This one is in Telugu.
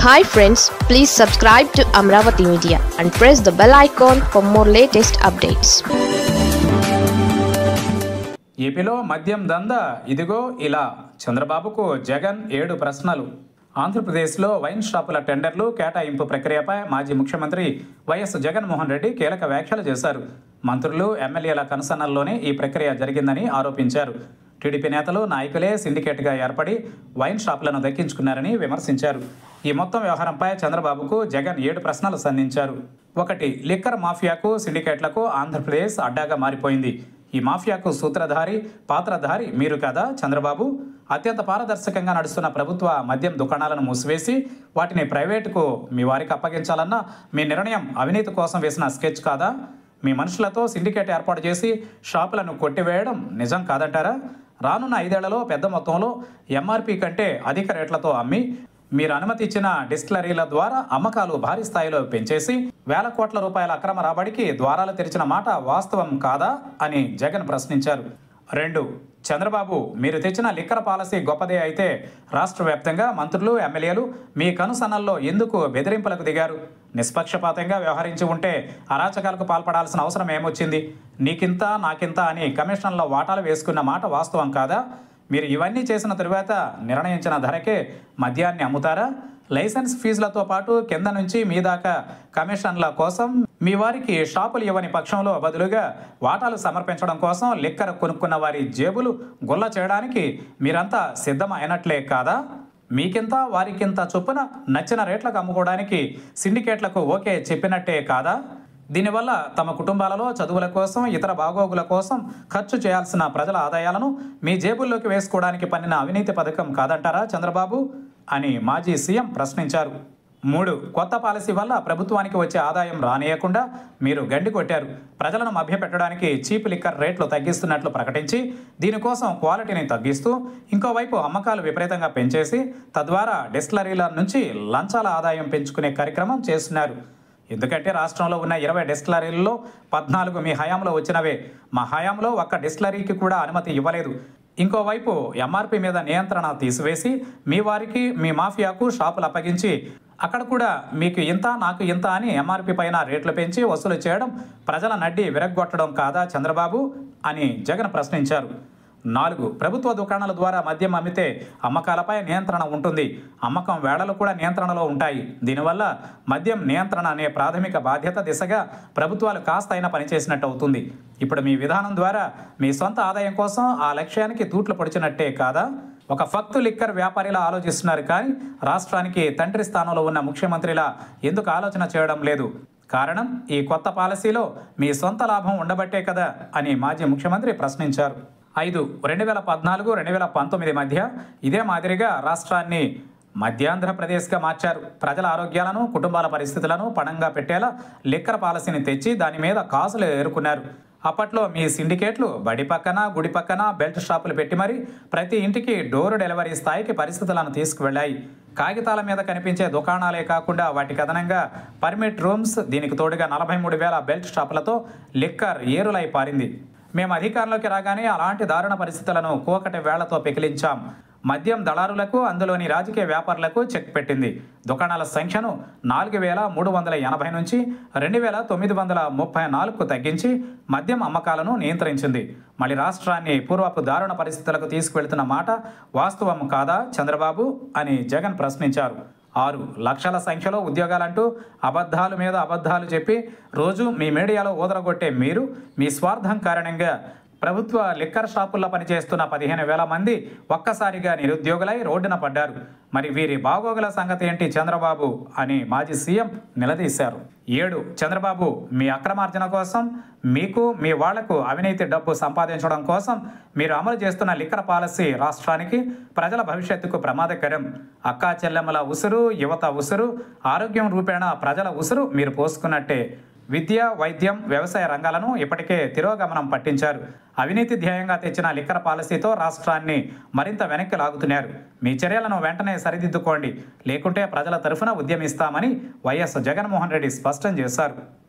hi friends please subscribe to Amaravati media and press the bell icon for more latest updates ఏపీలో మద్యం దంద ఇదిగో ఇలా చంద్రబాబుకు జగన్ ఏడు ప్రశ్నలు ఆంధ్రప్రదేశ్లో వైన్ షాపుల టెండర్లు కేటాయింపు ప్రక్రియపై మాజీ ముఖ్యమంత్రి వైఎస్ జగన్మోహన్ రెడ్డి కీలక వ్యాఖ్యలు చేశారు మంత్రులు ఎమ్మెల్యేల కనుసన్నల్లోనే ఈ ప్రక్రియ జరిగిందని ఆరోపించారు టీడీపీ నేతలు నాయకులే సిండికేట్గా ఏర్పడి వైన్ షాపులను దక్కించుకున్నారని విమర్శించారు ఈ మొత్తం వ్యవహారంపై చంద్రబాబుకు జగన్ ఏడు ప్రశ్నలు సంధించారు ఒకటి లిక్కర్ మాఫియాకు సిండికేట్లకు ఆంధ్రప్రదేశ్ అడ్డాగా మారిపోయింది ఈ మాఫియాకు సూత్రధారి పాత్రధారి మీరు కదా చంద్రబాబు అత్యంత పారదర్శకంగా నడుస్తున్న ప్రభుత్వ మద్యం దుకాణాలను మూసివేసి వాటిని ప్రైవేటుకు మీ వారికి అప్పగించాలన్న మీ నిర్ణయం అవినీతి కోసం వేసిన స్కెచ్ కాదా మీ మనుషులతో సిండికేట్ ఏర్పాటు చేసి షాపులను కొట్టివేయడం నిజం కాదంటారా రానున్న ఐదేళ్లలో పెద్ద మొత్తంలో ఎంఆర్పి కంటే అధిక రేట్లతో అమ్మి మీరు అనుమతి ఇచ్చిన డిస్టిలరీల ద్వారా అమ్మకాలు భారీ స్థాయిలో పెంచేసి వేల కోట్ల రూపాయల అక్రమ రాబడికి ద్వారాలు తెరిచిన మాట వాస్తవం కాదా అని జగన్ ప్రశ్నించారు రెండు చంద్రబాబు మీరు తెచ్చిన లిక్కర్ పాలసీ గొప్పదే అయితే రాష్ట్ర వ్యాప్తంగా మంత్రులు ఎమ్మెల్యేలు మీ కనుసన్నల్లో ఎందుకు బెదిరింపులకు దిగారు నిష్పక్షపాతంగా వ్యవహరించి ఉంటే అరాచకాలకు పాల్పడాల్సిన అవసరం ఏమొచ్చింది నీకింత నాకింత అని కమిషన్లో వాటాలు వేసుకున్న మాట వాస్తవం కాదా మీరు ఇవన్నీ చేసిన తరువాత నిర్ణయించిన ధరకే మద్యాన్ని అమ్ముతారా లైసెన్స్ ఫీజులతో పాటు కింద నుంచి మీ దాకా కమిషన్ల కోసం మీ వారికి షాపులు ఇవ్వని పక్షంలో బదులుగా వాటాలు సమర్పించడం కోసం లిక్కర్ కొనుక్కున్న వారి జేబులు గుల్ల చేయడానికి మీరంతా సిద్ధం అయినట్లే కాదా మీకింత వారికింత చొప్పున నచ్చిన రేట్లకు అమ్ముకోవడానికి సిండికేట్లకు ఓకే చెప్పినట్టే కాదా దీనివల్ల తమ కుటుంబాలలో చదువుల కోసం ఇతర బాగోగుల కోసం ఖర్చు చేయాల్సిన ప్రజల ఆదాయాలను మీ జేబుల్లోకి వేసుకోవడానికి పన్నిన అవినీతి పథకం కాదంటారా చంద్రబాబు అని మాజీ సీఎం ప్రశ్నించారు మూడు కొత్త పాలసీ వల్ల ప్రభుత్వానికి వచ్చే ఆదాయం రానియకుండా మీరు గండి కొట్టారు ప్రజలను మభ్యపెట్టడానికి చీప్ లిక్కర్ రేట్లు తగ్గిస్తున్నట్లు ప్రకటించి దీనికోసం క్వాలిటీని తగ్గిస్తూ ఇంకోవైపు అమ్మకాలు విపరీతంగా పెంచేసి తద్వారా డిస్టిలరీల నుంచి లంచాల ఆదాయం పెంచుకునే కార్యక్రమం చేస్తున్నారు ఎందుకంటే రాష్ట్రంలో ఉన్న ఇరవై డిస్టిలరీల్లో పద్నాలుగు మీ హయాంలో వచ్చినవే మా హయాంలో ఒక్క డిస్టిలరీకి కూడా అనుమతి ఇవ్వలేదు ఇంకోవైపు ఎంఆర్పి మీద నియంత్రణ తీసివేసి మీ వారికి మీ మాఫియాకు షాపులు అప్పగించి అక్కడ కూడా మీకు ఇంత నాకు ఇంత అని ఎంఆర్పి పైన రేట్లు పెంచి వసూలు చేయడం ప్రజల నడ్డి విరగ్గొట్టడం కాదా చంద్రబాబు అని జగన్ ప్రశ్నించారు నాలుగు ప్రభుత్వ దుకాణాల ద్వారా మద్యం అమ్మితే అమ్మకాలపై నియంత్రణ ఉంటుంది అమ్మకం వేళలు కూడా నియంత్రణలో ఉంటాయి దీనివల్ల మద్యం నియంత్రణ అనే ప్రాథమిక బాధ్యత దిశగా ప్రభుత్వాలు కాస్త అయినా పనిచేసినట్టు అవుతుంది ఇప్పుడు మీ విధానం ద్వారా మీ సొంత ఆదాయం కోసం ఆ లక్ష్యానికి తూట్లు పొడిచినట్టే కాదా ఒక ఫక్తు లిక్కర్ వ్యాపారిలా ఆలోచిస్తున్నారు కానీ రాష్ట్రానికి తండ్రి స్థానంలో ఉన్న ముఖ్యమంత్రిలా ఎందుకు ఆలోచన చేయడం లేదు కారణం ఈ కొత్త పాలసీలో మీ సొంత లాభం ఉండబట్టే కదా అని మాజీ ముఖ్యమంత్రి ప్రశ్నించారు ఐదు రెండు వేల పద్నాలుగు రెండు వేల పంతొమ్మిది మధ్య ఇదే మాదిరిగా రాష్ట్రాన్ని మధ్యాంధ్రప్రదేశ్గా మార్చారు ప్రజల ఆరోగ్యాలను కుటుంబాల పరిస్థితులను పణంగా పెట్టేలా లిక్కర్ పాలసీని తెచ్చి దాని మీద కాసులు ఏరుకున్నారు అప్పట్లో మీ సిండికేట్లు బడి పక్కన గుడి పక్కన బెల్ట్ షాపులు పెట్టి మరి ప్రతి ఇంటికి డోర్ డెలివరీ స్థాయికి పరిస్థితులను తీసుకువెళ్ళాయి కాగితాల మీద కనిపించే దుకాణాలే కాకుండా వాటికి అదనంగా పర్మిట్ రూమ్స్ దీనికి తోడుగా నలభై మూడు వేల బెల్ట్ షాపులతో లిక్కర్ ఏరులై పారింది మేము అధికారంలోకి రాగానే అలాంటి దారుణ పరిస్థితులను కూకటి వేళ్లతో పెకిలించాం మద్యం దళారులకు అందులోని రాజకీయ వ్యాపారులకు చెక్ పెట్టింది దుకాణాల సంఖ్యను నాలుగు వేల మూడు వందల ఎనభై నుంచి రెండు వేల తొమ్మిది వందల ముప్పై నాలుగుకు తగ్గించి మద్యం అమ్మకాలను నియంత్రించింది మళ్ళీ రాష్ట్రాన్ని పూర్వపు దారుణ పరిస్థితులకు తీసుకువెళ్తున్న మాట వాస్తవం కాదా చంద్రబాబు అని జగన్ ప్రశ్నించారు ఆరు లక్షల సంఖ్యలో ఉద్యోగాలంటూ అబద్ధాలు మీద అబద్ధాలు చెప్పి రోజు మీ మీడియాలో ఊదరగొట్టే మీరు మీ స్వార్థం కారణంగా ప్రభుత్వ లిక్కర్ షాపుల్లో పనిచేస్తున్న పదిహేను వేల మంది ఒక్కసారిగా నిరుద్యోగులై రోడ్డున పడ్డారు మరి వీరి బాగోగుల సంగతి ఏంటి చంద్రబాబు అని మాజీ సీఎం నిలదీశారు ఏడు చంద్రబాబు మీ అక్రమార్జన కోసం మీకు మీ వాళ్లకు అవినీతి డబ్బు సంపాదించడం కోసం మీరు అమలు చేస్తున్న లిక్కర్ పాలసీ రాష్ట్రానికి ప్రజల భవిష్యత్తుకు ప్రమాదకరం అక్కా చెల్లెమ్మల ఉసురు యువత ఉసురు ఆరోగ్యం రూపేణ ప్రజల ఉసురు మీరు పోసుకున్నట్టే విద్య వైద్యం వ్యవసాయ రంగాలను ఇప్పటికే తిరోగమనం పట్టించారు అవినీతి ధ్యేయంగా తెచ్చిన లిక్కర్ పాలసీతో రాష్ట్రాన్ని మరింత వెనక్కి లాగుతున్నారు మీ చర్యలను వెంటనే సరిదిద్దుకోండి లేకుంటే ప్రజల తరఫున ఉద్యమిస్తామని వైఎస్ జగన్మోహన్ రెడ్డి స్పష్టం చేశారు